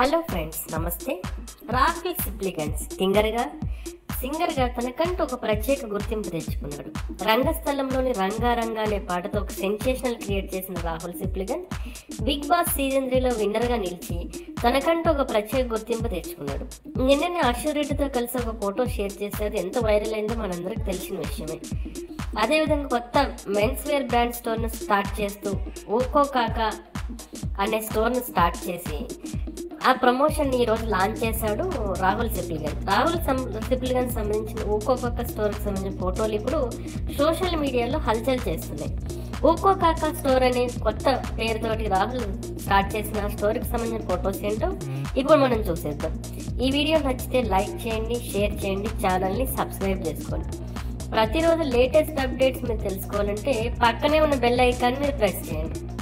hello friends నమస్తే రాహుల్ సిప్లిగన్స్ సింగర్గా సింగర్గా తనకంటూ ఒక ప్రత్యేక గుర్తింపు తెచ్చుకున్నాడు రంగస్థలంలోని రంగారంగా అనే పాటతో ఒక సెన్సేషనల్ క్రియేట్ చేసిన Rahul Sipligunj Bigg Boss season త్రీలో విన్నర్గా నిలిచి తనకంటూ ఒక ప్రత్యేక గుర్తింపు తెచ్చుకున్నాడు నిన్ననే అశ్వరెడ్డితో కలిసి ఒక ఫోటో షేర్ చేసేది ఎంత వైరల్ అయిందో మనందరికి తెలిసిన విషయమే అదేవిధంగా కొత్త మెన్స్ వేర్ బ్రాండ్ స్టోర్ను స్టార్ట్ చేస్తూ ఓకో కాకా అనే స్టోర్ను స్టార్ట్ చేసి ఆ ప్రమోషన్ ఈ రోజు లాంచ్ చేశాడు రాహుల్ సిప్లిగన్ రాహుల్ సిప్లిగన్ సంబంధించిన ఊకో కాకా స్టోర్కి సంబంధించిన ఫోటోలు ఇప్పుడు సోషల్ మీడియాలో హల్చల్ చేస్తున్నాయి ఊకో కాకా స్టోర్ అనే కొత్త పేరుతోటి రాహుల్ స్టార్ట్ చేసిన స్టోర్కి సంబంధించిన ఫొటోస్ ఏంటో ఇప్పుడు మనం చూసేద్దాం ఈ వీడియో నచ్చితే లైక్ చేయండి షేర్ చేయండి ఛానల్ని సబ్స్క్రైబ్ చేసుకోండి ప్రతిరోజు లేటెస్ట్ అప్డేట్స్ మీరు తెలుసుకోవాలంటే పక్కనే ఉన్న బెల్ ఐకాన్ మీరు ప్రెస్ చేయండి